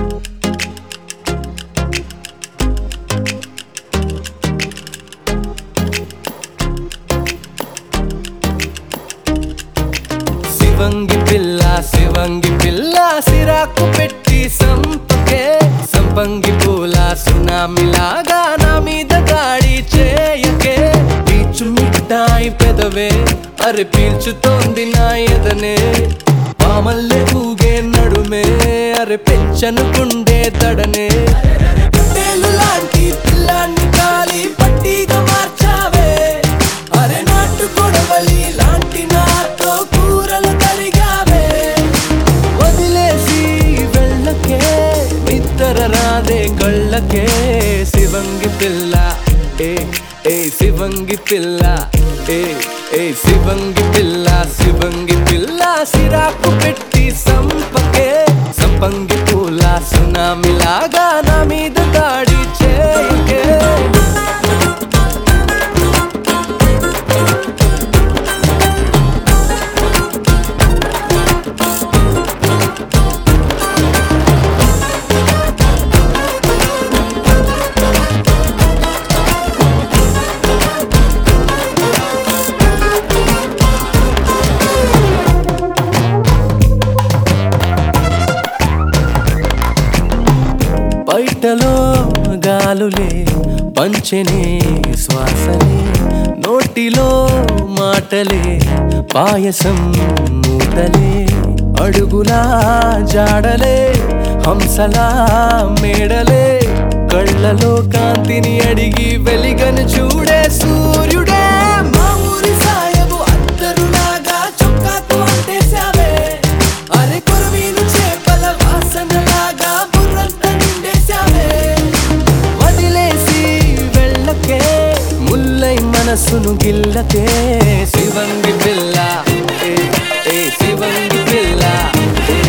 శివంగి పిల్ల శివంగి పిల్ల సిరాకు పెట్టి సంపకే సంపంగి పూల సునామిలాగా నా మీద దాడి చేయకే పీచు మిఠాయి పెదవే అరే పీల్చుతోంది నా ఎదనే పామల్లె ఊగే నడుమే అరే పెంచను గుండె దడనే తేలు లాంటి పిల్లాన్ని కాలి పట్టిగా మార్చావే అరే నాటు కొడవలి లాంటి నాతో కూరలు తరిగావే వదిలేసి వెళ్ళకే నిద్ర రాదే కళ్ళకే శివంగి పిల్ల ఏ ఏ శివంగి పిల్ల ఏ ఏ శివంగి పిల్ల శివంగి పిల్ల సిరాకు పెట్టి సంపకే సంపంగి పూల సునామిలాగా నా మీద దాడి చేయకే బయటలో గాలులే పంచనే శ్వాసలే నోటిలో మాటలే పాయసం మూటలే అడుగులా జాడలే హంసలా మేడలే కళ్ళలో కాంతిని అడిగి వెలిగను చూడే సూర్యుడే మా ఊరి సాయబు అద్దరులాగా చొక్కాతో అంటేశావే అరే కొరవీను చేపల వాసనలాగా బుర్రంత నిండేశావే వదిలేసి వెళ్ళకే ముల్లై మనసును గిల్లకే శివంగి పిల్ల ఏ, ఏ శివంగి పిల్ల ఏ.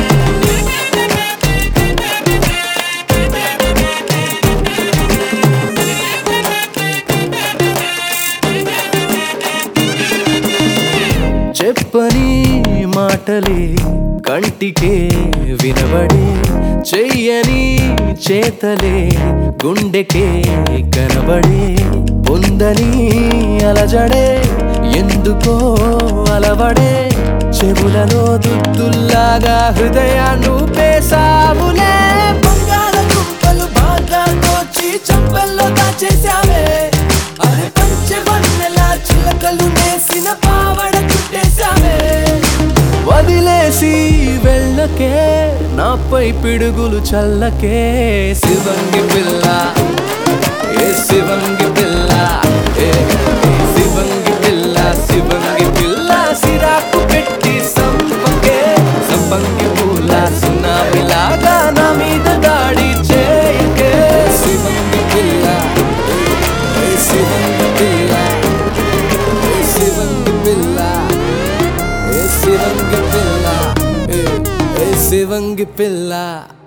చెప్పని మాటలే కంటికే వినబడే చెయ్యని చేతలే గుండెకే కనబడే పొందని అలజడే ఎందుకో అలవడే చెవులలో దుద్దుల్లాగా హృదయాన్ని పేసావులే బంగాళ దుంపలు బాగా దోచి చంపల్లో దాచేశావే అరే పంచవన్నెల చిలకలు నేసిన పావడ చుట్టేశావే వదిలేసి వెళ్ళకే నాపై పిడుగులు చల్లకే శివంగి పిల్ల ఏ శివంగి పిల్ల ఏ ఏ శివంగి పిల్ల శివంగి పిల్ల సిరాకు పెట్టి సంపకే సంపంగి పూల సునామిలాగా నా మీద దాడి చేయకే శివంగి పిల్ల ఏ శివంగి పిల్ల ఏ శివంగి పిల్ల ఏ శివంగి పిల్ల ఏ ఏ శివంగి పిల్ల